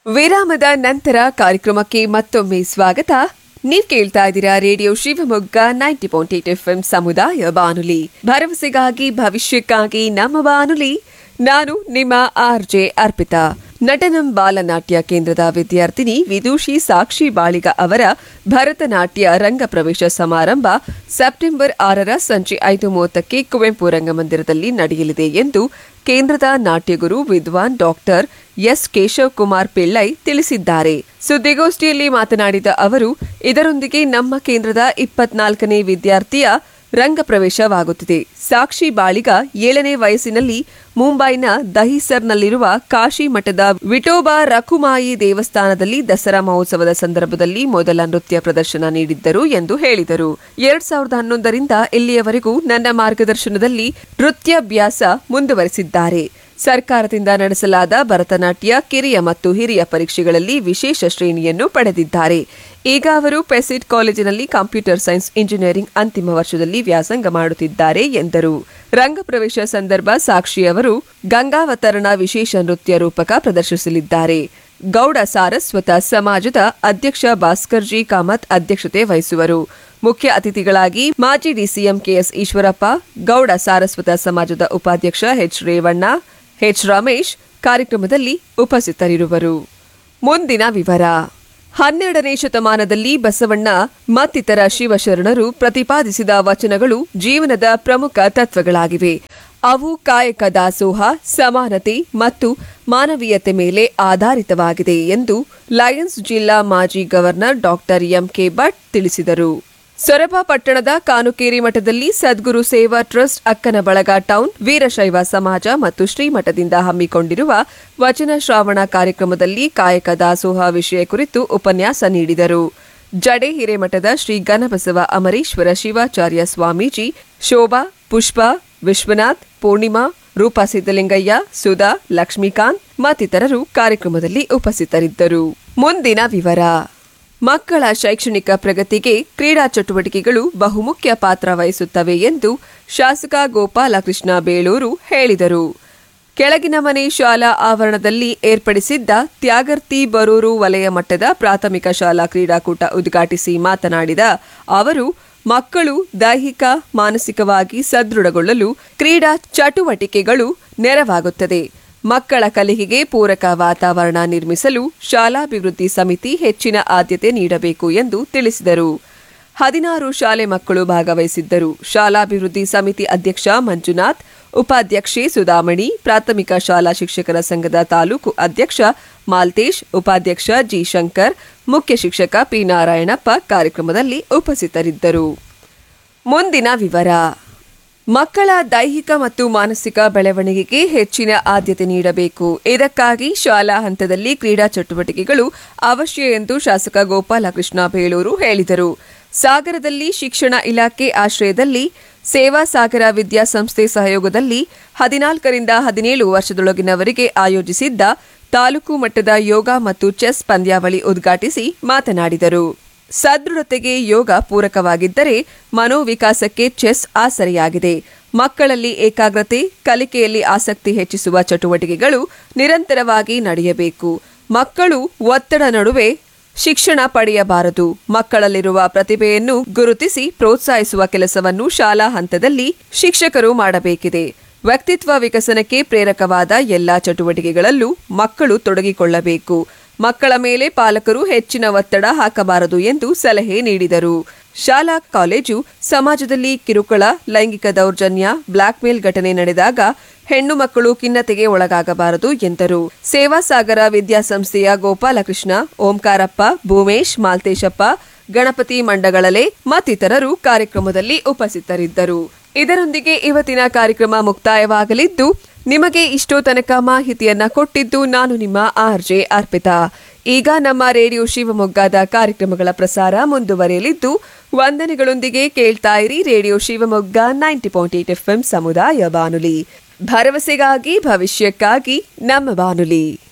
ವಿರಾಮದ ನಂತರ ಕಾರ್ಯಕ್ರಮಕ್ಕೆ ಮತ್ತೊಮ್ಮೆ ಸ್ವಾಗತ ನೀವ್ ಕೇಳ್ತಾ ಇದ್ದೀರಾ radio Shivamogga ninety point eight F ಸಮುದಾಯ ಬಾನುಲಿ ಭರವಸೆಗಾಗಿ ಭವಿಷ್ಯಕ್ಕಾಗಿ ನಮ್ಮ ಬಾನುಲಿ ನಾನು ನಿಮ್ಮ ಆರ್ ಜೆ ಅರ್ಪಿತಾ ನಟನಂ ಬಾಲನಾಟ್ಯ ಕೇಂದ್ರದ ವಿದ್ಯಾರ್ಥಿನಿ ವಿದೂಷಿ ಸಾಕ್ಷಿ ಬಾಳಿಗ ಅವರ ಭರತನಾಟ್ಯ ರಂಗ ಪ್ರವೇಶ ಸಮಾರಂಭ ಸೆಪ್ಟೆಂಬರ್ ಆರರ ಸಂಜೆ ಐದು ಮೂವತ್ತಕ್ಕೆ ಕುವೆಂಪು ರಂಗಮಂದಿರದಲ್ಲಿ ನಡೆಯಲಿದೆ ಎಂದು ಕೇಂದ್ರದ ನಾಟ್ಯಗುರು ವಿದ್ವಾನ್ ಡಾಕ್ಟರ್ ಎಸ್ ಕೇಶವ್ ಕುಮಾರ್ ಪಿಳ್ಳೈ ತಿಳಿಸಿದ್ದಾರೆ ಸುದ್ದಿಗೋಷ್ಠಿಯಲ್ಲಿ ಮಾತನಾಡಿದ ಅವರು ಇದರೊಂದಿಗೆ ನಮ್ಮ ಕೇಂದ್ರದ ಇಪ್ಪತ್ನಾಲ್ಕನೇ ವಿದ್ಯಾರ್ಥಿಯ ರಂಗ ಪ್ರವೇಶವಾಗುತ್ತಿದೆ ಸಾಕ್ಷಿ ಬಾಳಿಗ ಏಳನೇ ವಯಸ್ಸಿನಲ್ಲಿ ಮುಂಬೈನ ದಹಿಸರ್ನಲ್ಲಿರುವ ಕಾಶಿ ಮಠದ ವಿಠೋಬಾ ರಖುಮಾಯಿ ದೇವಸ್ಥಾನದಲ್ಲಿ ದಸರಾ ಮಹೋತ್ಸವದ ಸಂದರ್ಭದಲ್ಲಿ ಮೊದಲ ನೃತ್ಯ ಪ್ರದರ್ಶನ ನೀಡಿದ್ದರು ಎಂದು ಹೇಳಿದರು ಎರಡ್ ಸಾವಿರದ ಹನ್ನೊಂದರಿಂದ ಇಲ್ಲಿಯವರೆಗೂ ನನ್ನ ಮಾರ್ಗದರ್ಶನದಲ್ಲಿ ನೃತ್ಯಾಭ್ಯಾಸ ಮುಂದುವರೆಸಿದ್ದಾರೆ ಸರ್ಕಾರದಿಂದ ನಡೆಸಲಾದ ಭರತನಾಟ್ಯ ಕಿರಿಯ ಮತ್ತು ಹಿರಿಯ ಪರೀಕ್ಷೆಗಳಲ್ಲಿ ವಿಶೇಷ ಶ್ರೇಣಿಯನ್ನು ಪಡೆದಿದ್ದಾರೆ ಈಗ ಅವರು ಪೆಸಿಟ್ ಕಾಲೇಜಿನಲ್ಲಿ ಕಂಪ್ಯೂಟರ್ ಸೈನ್ಸ್ ಇಂಜಿನಿಯರಿಂಗ್ ಅಂತಿಮ ವರ್ಷದಲ್ಲಿ ವ್ಯಾಸಂಗ ಮಾಡುತ್ತಿದ್ದಾರೆ ಎಂದರು ರಂಗಪ್ರವೇಶ ಸಂದರ್ಭ ಸಾಕ್ಷಿ ಅವರು ಗಂಗಾವತರಣ ವಿಶೇಷ ನೃತ್ಯ ರೂಪಕ ಪ್ರದರ್ಶಿಸಲಿದ್ದಾರೆ ಗೌಡ ಸಾರಸ್ವತ ಸಮಾಜದ ಅಧ್ಯಕ್ಷ ಭಾಸ್ಕರ್ಜಿ ಕಾಮತ್ ಅಧ್ಯಕ್ಷತೆ ವಹಿಸುವರು ಮುಖ್ಯ ಅತಿಥಿಗಳಾಗಿ ಮಾಜಿ ಡಿಸಿಎಂ ಕೆಎಸ್ ಈಶ್ವರಪ್ಪ ಗೌಡ ಸಾರಸ್ವತ ಸಮಾಜದ ಉಪಾಧ್ಯಕ್ಷ ಎಚ್ ರೇವಣ್ಣ ಎಚ್ ರಮೇಶ್ ಕಾರ್ಯಕ್ರಮದಲ್ಲಿ ಉಪಸ್ಥಿತರಿರುವರು ಮುಂದಿನ ವಿವರ ಹನ್ನೆರಡನೇ ಶತಮಾನದಲ್ಲಿ ಬಸವಣ್ಣ ಮತ್ತಿತರ ಶಿವಶರಣರು ಪ್ರತಿಪಾದಿಸಿದ ವಚನಗಳು ಜೀವನದ ಪ್ರಮುಖ ತತ್ವಗಳಾಗಿವೆ ಅವು ಕಾಯಕ ದಾಸೋಹ ಸಮಾನತೆ ಮತ್ತು ಮಾನವೀಯತೆ ಮೇಲೆ ಆಧಾರಿತವಾಗಿದೆ ಎಂದು ಲಯನ್ಸ್ ಜಿಲ್ಲಾ ಮಾಜಿ ಗವರ್ನರ್ ಡಾಕ್ಟರ್ ಎಂಕೆ ಭಟ್ ತಿಳಿಸಿದರು ಸೊರಬ ಪಟ್ಟಣದ ಕಾನುಕೇರಿ ಮಠದಲ್ಲಿ ಸದ್ಗುರು ಸೇವಾ ಟ್ರಸ್ಟ್ ಅಕ್ಕನ ಬಳಗ ಟೌನ್ ವೀರಶೈವ ಸಮಾಜ ಮತ್ತು ಶ್ರೀಮಠದಿಂದ ಹಮ್ಮಿಕೊಂಡಿರುವ ವಚನ ಶ್ರಾವಣ ಕಾರ್ಯಕ್ರಮದಲ್ಲಿ ಕಾಯಕ ದಾಸೋಹ ವಿಷಯ ಕುರಿತು ಉಪನ್ಯಾಸ ನೀಡಿದರು ಜಡೆ ಹಿರೇಮಠದ ಶ್ರೀ ಗಣಬಸವ ಅಮರೇಶ್ವರ ಶಿವಾಚಾರ್ಯ ಸ್ವಾಮೀಜಿ ಶೋಭಾ ಪುಷ್ಪ ವಿಶ್ವನಾಥ್ ಪೂರ್ಣಿಮಾ ರೂಪಾ ಸಿದ್ದಲಿಂಗಯ್ಯ ಸುಧಾ ಲಕ್ಷ್ಮೀಕಾಂತ್ ಮತ್ತಿತರರು ಕಾರ್ಯಕ್ರಮದಲ್ಲಿ ಉಪಸ್ಥಿತರಿದ್ದರು ಮುಂದಿನ ವಿವರ ಮಕ್ಕಳ ಶೈಕ್ಷಣಿಕ ಪ್ರಗತಿಗೆ ಕ್ರೀಡಾ ಚಟುವಟಿಕೆಗಳು ಬಹುಮುಖ್ಯ ಪಾತ್ರ ವಹಿಸುತ್ತವೆ ಎಂದು ಶಾಸಕ ಗೋಪಾಲಕೃಷ್ಣ ಬೇಳೂರು ಹೇಳಿದರು ಕೆಳಗಿನ ಮನೆ ಶಾಲಾ ಆವರಣದಲ್ಲಿ ಏರ್ಪಡಿಸಿದ್ದ ತ್ಯಾಗರ್ತಿ ಬರೂರು ವಲಯ ಮಟ್ಟದ ಪ್ರಾಥಮಿಕ ಶಾಲಾ ಕ್ರೀಡಾಕೂಟ ಉದ್ಘಾಟಿಸಿ ಮಾತನಾಡಿದ ಅವರು ಮಕ್ಕಳು ದೈಹಿಕ ಮಾನಸಿಕವಾಗಿ ಸದೃಢಗೊಳ್ಳಲು ಕ್ರೀಡಾ ಚಟುವಟಿಕೆಗಳು ನೆರವಾಗುತ್ತದೆ ಮಕ್ಕಳ ಕಲಿಕೆಗೆ ಪೂರಕ ವಾತಾವರಣ ನಿರ್ಮಿಸಲು ಶಾಲಾಭಿವೃದ್ಧಿ ಸಮಿತಿ ಹೆಚ್ಚಿನ ಆದ್ಯತೆ ನೀಡಬೇಕು ಎಂದು ತಿಳಿಸಿದರು ಹದಿನಾರು ಶಾಲೆ ಮಕ್ಕಳು ಭಾಗವಹಿಸಿದ್ದರು ಶಾಲಾಭಿವೃದ್ಧಿ ಸಮಿತಿ ಅಧ್ಯಕ್ಷ ಮಂಜುನಾಥ್ ಉಪಾಧ್ಯಕ್ಷೆ ಸುಧಾಮಣಿ ಪ್ರಾಥಮಿಕ ಶಾಲಾ ಶಿಕ್ಷಕರ ಸಂಘದ ತಾಲೂಕು ಅಧ್ಯಕ್ಷ ಮಾಲ್ತೇಶ್ ಉಪಾಧ್ಯಕ್ಷ ಜಿ ಶಂಕರ್ ಮುಖ್ಯ ಶಿಕ್ಷಕ ಪಿ ನಾರಾಯಣಪ್ಪ ಕಾರ್ಯಕ್ರಮದಲ್ಲಿ ಉಪಸ್ಥಿತರಿದ್ದರು ಮುಂದಿನ ವಿವರ ಮಕ್ಕಳ ದೈಹಿಕ ಮತ್ತು ಮಾನಸಿಕ ಬೆಳವಣಿಗೆಗೆ ಹೆಚ್ಚಿನ ಆದ್ಯತೆ ನೀಡಬೇಕು ಇದಕ್ಕಾಗಿ ಶಾಲಾ ಹಂತದಲ್ಲಿ ಕ್ರೀಡಾ ಚಟುವಟಿಕೆಗಳು ಅವಶ್ಯ ಎಂದು ಶಾಸಕ ಗೋಪಾಲಕೃಷ್ಣ ಬೇಳೂರು ಹೇಳಿದರು ಸಾಗರದಲ್ಲಿ ಶಿಕ್ಷಣ ಇಲಾಖೆ ಆಶ್ರಯದಲ್ಲಿ ಸೇವಾ ಸಾಗರ ವಿದ್ಯಾಸಂಸ್ಥೆ ಸಹಯೋಗದಲ್ಲಿ ಹದಿನಾಲ್ಕರಿಂದ ಹದಿನೇಳು ವರ್ಷದೊಳಗಿನವರಿಗೆ ಆಯೋಜಿಸಿದ್ದ ತಾಲೂಕು ಮಟ್ಟದ ಯೋಗ ಮತ್ತು ಚೆಸ್ ಪಂದ್ಯಾವಳಿ ಉದ್ಘಾಟಿಸಿ ಮಾತನಾಡಿದರು ಸದೃಢತೆಗೆ ಯೋಗ ಪೂರಕವಾಗಿದ್ದರೆ ಮನೋವಿಕಾಸಕ್ಕೆ ಚೆಸ್ ಆಸರೆಯಾಗಿದೆ ಮಕ್ಕಳಲ್ಲಿ ಏಕಾಗ್ರತೆ ಕಲಿಕೆಯಲ್ಲಿ ಆಸಕ್ತಿ ಹೆಚ್ಚಿಸುವ ಚಟುವಟಿಕೆಗಳು ನಿರಂತರವಾಗಿ ನಡೆಯಬೇಕು ಮಕ್ಕಳು ಒತ್ತಡ ನಡುವೆ ಶಿಕ್ಷಣ ಪಡೆಯಬಾರದು ಮಕ್ಕಳಲ್ಲಿರುವ ಪ್ರತಿಭೆಯನ್ನು ಗುರುತಿಸಿ ಪ್ರೋತ್ಸಾಹಿಸುವ ಕೆಲಸವನ್ನು ಶಾಲಾ ಹಂತದಲ್ಲಿ ಶಿಕ್ಷಕರು ಮಾಡಬೇಕಿದೆ ವ್ಯಕ್ತಿತ್ವ ವಿಕಸನಕ್ಕೆ ಪ್ರೇರಕವಾದ ಎಲ್ಲಾ ಚಟುವಟಿಕೆಗಳಲ್ಲೂ ಮಕ್ಕಳು ತೊಡಗಿಕೊಳ್ಳಬೇಕು ಮಕ್ಕಳ ಮೇಲೆ ಪಾಲಕರು ಹೆಚ್ಚಿನ ಒತ್ತಡ ಹಾಕಬಾರದು ಎಂದು ಸಲಹೆ ನೀಡಿದರು ಶಾಲಾ ಕಾಲೇಜು ಸಮಾಜದಲ್ಲಿ ಕಿರುಕುಳ ಲೈಂಗಿಕ ದೌರ್ಜನ್ಯ ಬ್ಲಾಕ್ಮೇಲ್ ಘಟನೆ ನಡೆದಾಗ ಹೆಣ್ಣು ಮಕ್ಕಳು ಖಿನ್ನತೆಗೆ ಒಳಗಾಗಬಾರದು ಎಂದರು ಸೇವಾ ಸಾಗರ ವಿದ್ಯಾಸಂಸ್ಥೆಯ ಗೋಪಾಲಕೃಷ್ಣ ಓಂಕಾರಪ್ಪ ಭೂಮೇಶ್ ಮಾಲ್ತೇಶಪ್ಪ ಗಣಪತಿ ಮಂಡಗಳಲೆ ಮತ್ತಿತರರು ಕಾರ್ಯಕ್ರಮದಲ್ಲಿ ಉಪಸ್ಥಿತರಿದ್ದರು ಇದರೊಂದಿಗೆ ಇವತ್ತಿನ ಕಾರ್ಯಕ್ರಮ ಮುಕ್ತಾಯವಾಗಲಿದ್ದು ನಿಮಗೆ ಇಷ್ಟೋ ತನಕ ಮಾಹಿತಿಯನ್ನ ಕೊಟ್ಟಿದ್ದು ನಾನು ನಿಮ್ಮ ಆರ್ ಜೆ ಅರ್ಪಿತಾ ಈಗ ನಮ್ಮ ರೇಡಿಯೋ ಶಿವಮೊಗ್ಗದ ಕಾರ್ಯಕ್ರಮಗಳ ಪ್ರಸಾರ ಮುಂದುವರಿಯಲಿದ್ದು ವಂದನೆಗಳೊಂದಿಗೆ ಕೇಳ್ತಾ ಇರಿ radio Shivamogga ninety point eight F ಸಮುದಾಯ ಬಾನುಲಿ ಭರವಸೆಗಾಗಿ ಭವಿಷ್ಯಕ್ಕಾಗಿ ನಮ್ಮ ಬಾನುಲಿ